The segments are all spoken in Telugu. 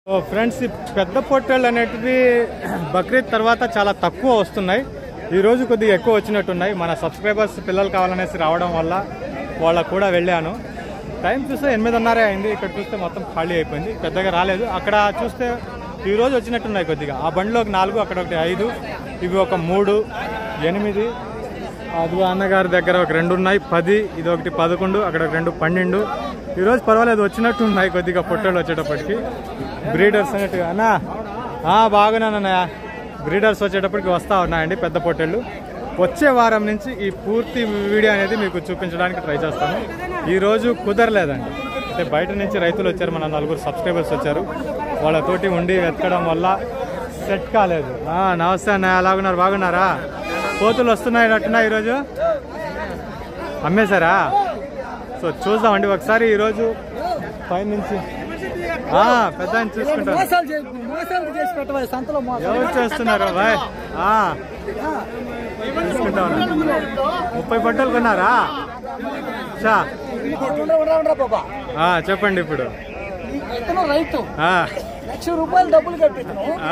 ఓ ఫ్రెండ్స్ ఈ పెద్ద పొట్టేళ్ళు అనేటివి బక్రీద్ తర్వాత చాలా తక్కువ వస్తున్నాయి ఈ రోజు కొద్దిగా ఎక్కువ వచ్చినట్టున్నాయి మన సబ్స్క్రైబర్స్ పిల్లలు కావాలనేసి రావడం వల్ల వాళ్ళకు కూడా వెళ్ళాను టైం చూస్తే ఎనిమిదిన్నర అయింది ఇక్కడ చూస్తే మొత్తం ఖాళీ అయిపోయింది పెద్దగా రాలేదు అక్కడ చూస్తే ఈ రోజు వచ్చినట్టున్నాయి కొద్దిగా ఆ బండిలో ఒక నాలుగు అక్కడ ఒకటి ఐదు ఇవి ఒక మూడు ఎనిమిది అది అన్నగారి దగ్గర ఒక రెండు ఉన్నాయి పది ఇది ఒకటి పదకొండు అక్కడ ఒక రెండు పన్నెండు ఈరోజు పర్వాలేదు వచ్చినట్టు ఉన్నాయి కొద్దిగా పొట్టేళ్ళు వచ్చేటప్పటికి బ్రీడర్స్ అన్నట్టుగా అన్నా ఆ, బాగున్నానన్నయ్య బ్రీడర్స్ వచ్చేటప్పటికి వస్తూ ఉన్నాయండి పెద్ద పొట్టేళ్ళు వచ్చే వారం నుంచి ఈ పూర్తి వీడియో అనేది మీకు చూపించడానికి ట్రై చేస్తాను ఈరోజు కుదరలేదండి అంటే బయట నుంచి రైతులు వచ్చారు మన నలుగురు సబ్స్క్రైబర్స్ వచ్చారు వాళ్ళతోటి ఉండి వెతకడం వల్ల సెట్ కాలేదు ఆ, నమస్తే అన్నయ్య ఎలాగున్నారు బాగున్నారా కోతులు వస్తున్నాయి అట్టున్నా ఈరోజు అమ్మేశారా సో చూద్దామండి ఒకసారి ఈరోజు పైనుంచి ఆ, పెద్ద ఆయన చూసుకుంటారు మోసాలు చేయకు మోసాలు చేసి పెట్టవాలి సంతలో మోసాలు ఎవరు చేస్తున్నారు బాయ్ ఆ, చూసుకుంటా ఉన్నారు. ముప్పై బట్టలు కొన్నారా చా ఉండరా ఉండరా ఉండరా బాబా ఆ, చెప్పండి ఇప్పుడు ఇతను రైతు ఆ, లక్ష రూపాయలు డబ్బులు కట్టితను ఆ,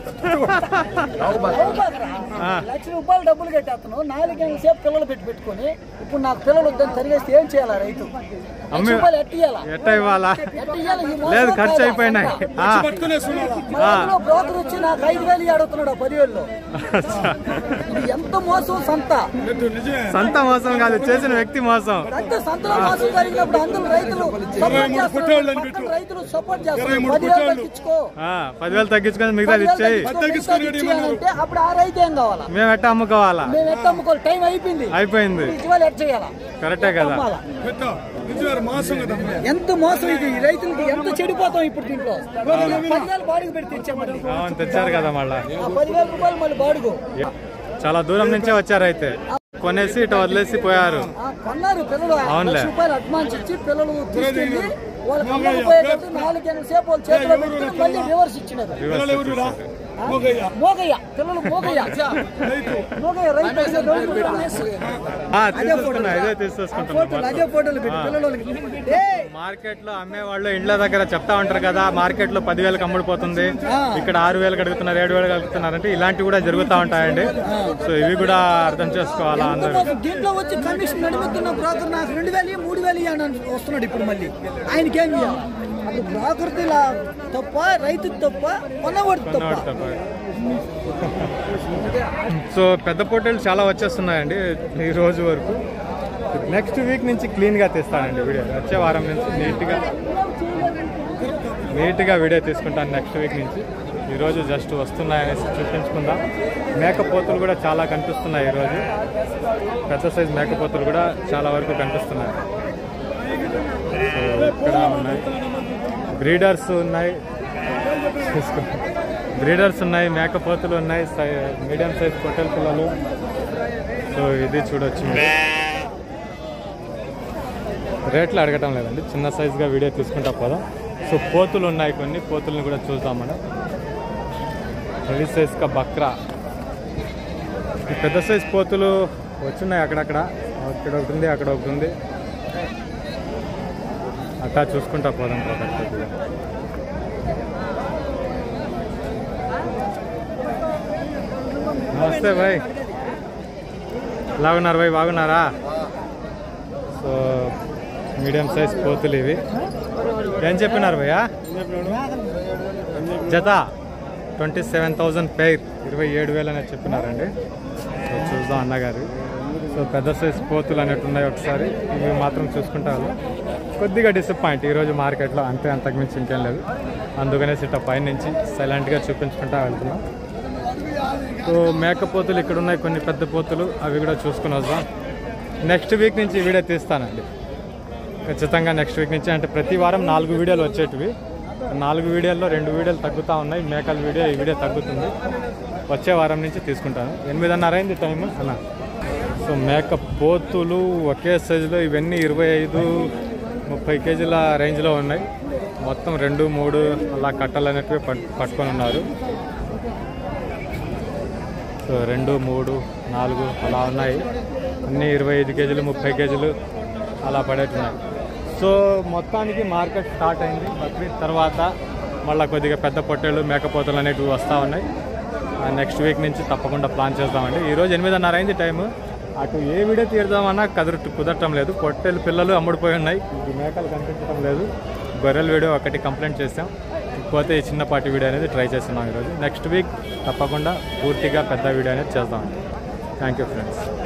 ఆ. లక్ష రూపాయలు డబ్బులు కట్టేస్తాను నాలుగేళ్ళ సేపు పిల్లలు పెట్టి పెట్టుకొని ఇప్పుడు నాకు పిల్లలు వద్దని తరిగేస్తే ఏం చేయాలా రైతు లక్ష అమ్మే- రూపాయలు ఎట్టియాలా ఎట్ట ఇవ్వాలా ఎట్టియాలి ఈ మోసం లేదు ఖర్చు కాదా? అయిపోయినాయి ఆ, మరి అందులో బ్రోకర్ వచ్చి నాకు ఐదు వేలు అడుగుతున్నాడు పదివేలు ఇది ఎంత మోసం సంత సంత మోసం కాదు చేసిన వ్యక్తి మోసం అంటే సంతలో మోసం జరిగినప్పుడు అందరూ రైతులు సపోర్ట్ చేస్తున్నారు. పక్కన రైతులు సపోర్ట్ చేస్తారు పదివేలు తగ్గించుకో ఆ, పదివేలు తగ్గించుకొని మిగతాది ఇచ్చేయి తగ్గించుకో, మిగతాది ఇచ్చేయి అంటే అప్పుడు ఆ రైతు ఏం కావాలా మేము ఎట్ట అమ్ముకోవాలా మేము ఎట్ట అమ్ముకోవాలి టైం అయిపోయింది అయిపోయింది ఇటీవల ఎట్ చేయాలా కరెక్టే కదా అమ్మాలా. ఎంత మోసం ఇది ఈ రైతులకి ఎంత చెడిపోతాం ఇప్పుడు దీంట్లో పదివేలు బాడుగు పెట్టి తెచ్చామని అవును తెచ్చారు కదా మళ్ళా ఆ పదివేల రూపాయలు మళ్ళీ బాడుగు చాలా దూరం నుంచే వచ్చారు అయితే కొనేసి ఇటు వదిలేసి పోయారు ఆ, కొన్నారు పిల్లలు ఆ అవునులే. లక్ష రూపాయలు అడ్వాన్స్ ఇచ్చి పిల్లలు తీసుకెళ్ళి వాళ్ళు కొనకపోయేటట్టు నాలుగైదు సేపు వాళ్ళ చేతిలో పెట్టుకుని మళ్ళీ రివర్స్ ఇచ్చినారు రివర్స్ వచ్చేసారు. ఆ? మోగయ్య పిల్లలు మోగయ్య మోగయ్య రైతు అదే రోజు అనేసి. ఆ, తీసేసుకున్నా ఇదే తీసేసుకుంటున్నా ఫోటోలు అదే ఫోటోలు పెట్టి పిల్లలకి ఏయ్! మార్కెట్ లో అమ్మే వాళ్ళు ఇండ్ల దగ్గర చెప్తా ఉంటారు కదా మార్కెట్ లో పదివేలకు అమ్ముడిపోతుంది ఇక్కడ ఆరు వేలకు అడుగుతున్నారు ఏడు వేలకు అడుగుతున్నారు అంటే ఇలాంటివి కూడా జరుగుతూ ఉంటాయండి సో ఇవి కూడా అర్థం చేసుకోవాలా ఎంత అందరూ మోసం. దీంట్లో వచ్చి కమిషన్ నడుముతున్న బ్రోకర్ నాకు రెండు వేలు మూడు వేలు ఇయ్యి అని వస్తున్నాడు ఇప్పుడు మళ్ళీ ఆయనకేం ఇయ్యాలి అప్పుడు బ్రోకర్ది లా- తప్ప రైతు తప్ప కొన్నవాడు తప్ప కొన్నవాడు తప్ప. సో పెద్ద పొట్టేలు చాలా వచ్చేస్తున్నాయండి ఈ రోజు వరకు నెక్స్ట్ వీక్ నుంచి క్లీన్ గా తీస్తానండి వీడియో వచ్చే వారం నుంచి నీట్ గా నీట్ గా వీడియో తీసుకుంటాను నెక్స్ట్ వీక్ నుంచి ఈ రోజు జస్ట్ వస్తున్నాయనేసి చూపించుకుందాం మేకపోతులు కూడా చాలా కనిపిస్తున్నాయి ఈరోజు పెద్ద సైజ్ మేకపోతులు కూడా చాలా వరకు కనిపిస్తున్నాయి సో ఇక్కడ ఉన్నాయి బ్రీడర్స్ ఉన్నాయి చూసుకో బ్రీడర్స్ ఉన్నాయి మేకపోతులు ఉన్నాయి సై- మీడియం సైజ్ పొట్టెల పిల్లలు సో ఇది చూడొచ్చు మీరు. రేట్లు అడగటం లేదండి చిన్న సైజుగా వీడియో తీసుకుంటా పోదాం సో పోతులు ఉన్నాయి కొన్ని పోతుల్ని కూడా చూద్దాం మనం హెవీ సైజ్గా బక్రా ఈ పెద్ద సైజ్ పోతులు వచ్చున్నాయి అక్కడక్కడ ఇక్కడ ఒకటి ఉంది అక్కడ ఒకటి ఉంది అట్టా చూసుకుంటా పోదాం ఒకటి కొద్దిగా నమస్తే భాయ్ ఎలా ఉన్నారు భాయ్ బాగున్నారా సో మీడియం సైజ్ పోతులు ఇవి ఏం చెప్పినారు భయ్యా జత ట్వంటీ సెవెన్ థౌజండ్ పెయిర్ ఇరవై ఏడు వేలు అనేది చెప్పినారండి సో చూద్దాం అన్నగారు సో పెద్ద సైజ్ పోతులు అనేవి ఉన్నాయి ఒకసారి ఇవి మాత్రం చూసుకుంటారు కొద్దిగా డిసప్పాయింట్ ఈరోజు మార్కెట్లో అంతే అంతకుమించి ఇంకేం లేదు అందుకనేసి ఇట్లా పైనుంచి సైలెంట్గా చూపించుకుంటా వెళ్తున్నాం సో మేకపోతులు ఇక్కడ ఉన్నాయి కొన్ని పెద్ద పోతులు అవి కూడా చూసుకుని వద్దాం నెక్స్ట్ వీక్ నుంచి ఈ వీడియో తీస్తానండి ఖచ్చితంగా నెక్స్ట్ వీక్ నుంచి అంటే ప్రతి వారం నాలుగు వీడియోలు వచ్చేటివి నాలుగు వీడియోల్లో రెండు వీడియోలు తగ్గుతూ ఉన్నాయి మేకల వీడియో ఈ వీడియో తగ్గుతుంది వచ్చే వారం నుంచి తీసుకుంటాను ఎనిమిదిన్నర అయింది టైం అలా సో మేక పోతులు ఒకే సైజులో ఇవన్నీ ఇరవై ఐదు ముప్పై కేజీల రేంజ్లో ఉన్నాయి మొత్తం రెండు మూడు అలా కట్టలు అనేటివి పట్ పట్టుకొని ఉన్నారు సో రెండు మూడు నాలుగు అలా ఉన్నాయి అన్నీ ఇరవై ఐదు కేజీలు ముప్పై కేజీలు అలా పడేట్టున్నాయి సో మొత్తానికి మార్కెట్ స్టార్ట్ అయింది బక్రీద్ తర్వాత మళ్ళీ కొద్దిగా పెద్ద పొట్టేళ్ళు మేకపోతలు అనేటివి వస్తూ ఉన్నాయి నెక్స్ట్ వీక్ నుంచి తప్పకుండా ప్లాన్ చేద్దామండి ఈరోజు ఎనిమిదిన్నర అయింది టైము అటు ఏ వీడియో తీద్దామన్నా కదురు కుదరటం లేదు పొట్టేలు పిల్లలు అమ్ముడిపోయి ఉన్నాయి ఈ మేకలు కనిపించడం లేదు గొర్రెల వీడియో ఒకటి కంప్లైంట్ చేసాం పోతే ఈ చిన్నపాటి వీడియో అనేది ట్రై చేస్తున్నాం ఈరోజు నెక్స్ట్ వీక్ తప్పకుండా పూర్తిగా పెద్ద వీడియో అనేది చేద్దామండి థ్యాంక్ యూ ఫ్రెండ్స్